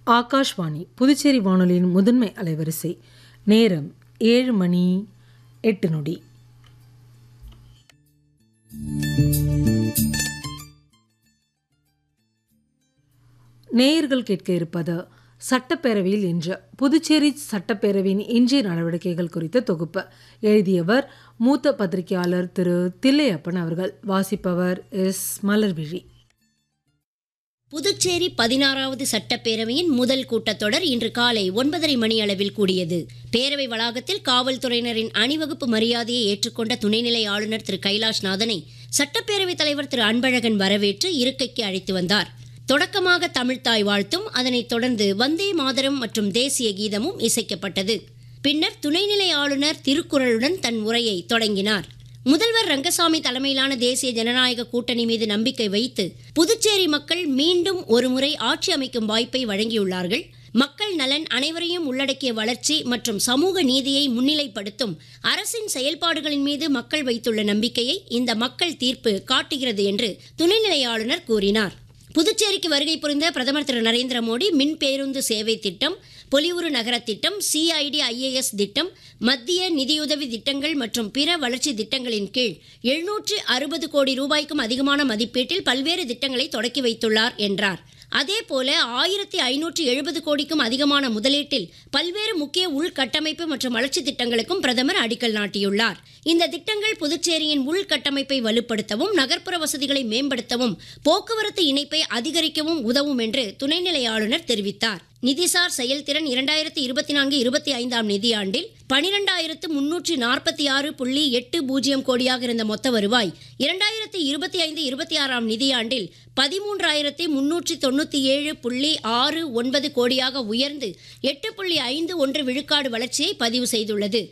ஆகாஷ்வாணி புதுச்சேரி வானொலியின் முதன்மை அலைவரிசை நேரம் ஏழு மணி எட்டு நொடி நேயர்கள் கேட்க இருப்பது சட்டப்பேரவையில் இன்று புதுச்சேரி சட்டப்பேரவையின் இன்றைய நடவடிக்கைகள் குறித்த தொகுப்பு எழுதியவர் மூத்த பத்திரிகையாளர் திரு தில்லையப்பன் அவர்கள் வாசிப்பவர் எஸ் மலர்விழி புதுச்சேரி பதினாறாவது சட்டப்பேரவையின் முதல் கூட்டத்தொடர் இன்று காலை ஒன்பதரை மணி அளவில் கூடியது பேரவை வளாகத்தில் காவல்துறையினரின் அணிவகுப்பு மரியாதையை ஏற்றுக்கொண்ட துணைநிலை ஆளுநர் திரு கைலாஷ்நாதனை சட்டப்பேரவைத் தலைவர் திரு அன்பழகன் வரவேற்று இருக்கைக்கு அழைத்து வந்தார் தொடக்கமாக தமிழ்த்தாய் வாழ்த்தும் அதனைத் தொடர்ந்து வந்தே மாதரம் மற்றும் தேசிய கீதமும் இசைக்கப்பட்டது பின்னர் துணைநிலை ஆளுநர் திருக்குறளுடன் தன் உரையை தொடங்கினார் முதல்வர் ரங்கசாமி தலைமையிலான தேசிய ஜனநாயக கூட்டணி மீது நம்பிக்கை வைத்து புதுச்சேரி மக்கள் மீண்டும் ஒருமுறை ஆட்சி அமைக்கும் வாய்ப்பை வழங்கியுள்ளார்கள் மக்கள் நலன் அனைவரையும் உள்ளடக்கிய வளர்ச்சி மற்றும் சமூக நீதியை முன்னிலைப்படுத்தும் அரசின் செயல்பாடுகளின் மீது மக்கள் வைத்துள்ள நம்பிக்கையை இந்த மக்கள் தீர்ப்பு காட்டுகிறது என்று துணைநிலை ஆளுநர் கூறினார் புதுச்சேரிக்கு வருகை புரிந்த பிரதமர் திரு நரேந்திர மோடி மின் பேருந்து சேவை திட்டம் பொலிவுறு நகர திட்டம் சிஐடி ஐஏஎஸ் திட்டம் மத்திய நிதியுதவி திட்டங்கள் மற்றும் பிற வளர்ச்சி திட்டங்களின் கீழ் எழுநூற்று அறுபது கோடி ரூபாய்க்கும் அதிகமான மதிப்பீட்டில் பல்வேறு திட்டங்களை தொடக்கி வைத்துள்ளார் என்றார் அதேபோல ஆயிரத்தி ஐநூற்று எழுபது கோடிக்கும் அதிகமான முதலீட்டில் பல்வேறு முக்கிய உள்கட்டமைப்பு மற்றும் வளர்ச்சி திட்டங்களுக்கும் பிரதமர் அடிக்கல் நாட்டியுள்ளார் இந்த திட்டங்கள் புதுச்சேரியின் உள்கட்டமைப்பை வலுப்படுத்தவும் நகர்ப்புற வசதிகளை மேம்படுத்தவும் போக்குவரத்து இணைப்பை அதிகரிக்கவும் உதவும் என்று துணைநிலை ஆளுநர் தெரிவித்தார் நிதிசார் செயல்திறன் இரண்டாயிரத்தி இருபத்தி நான்கு இருபத்தி ஐந்தாம் நிதியாண்டில் பனிரெண்டாயிரத்து முன்னூற்றி நாற்பத்தி ஆறு புள்ளி எட்டு பூஜ்ஜியம் கோடியாக இருந்த மொத்த வருவாய் இரண்டாயிரத்தி இருபத்தி ஐந்து இருபத்தி ஆறாம் நிதியாண்டில் பதிமூன்றாயிரத்தி முன்னூற்றி தொண்ணூற்றி ஏழு புள்ளி ஆறு ஒன்பது கோடியாக உயர்ந்து எட்டு புள்ளி ஐந்து ஒன்று விழுக்காடு வளர்ச்சியை பதிவு செய்துள்ளது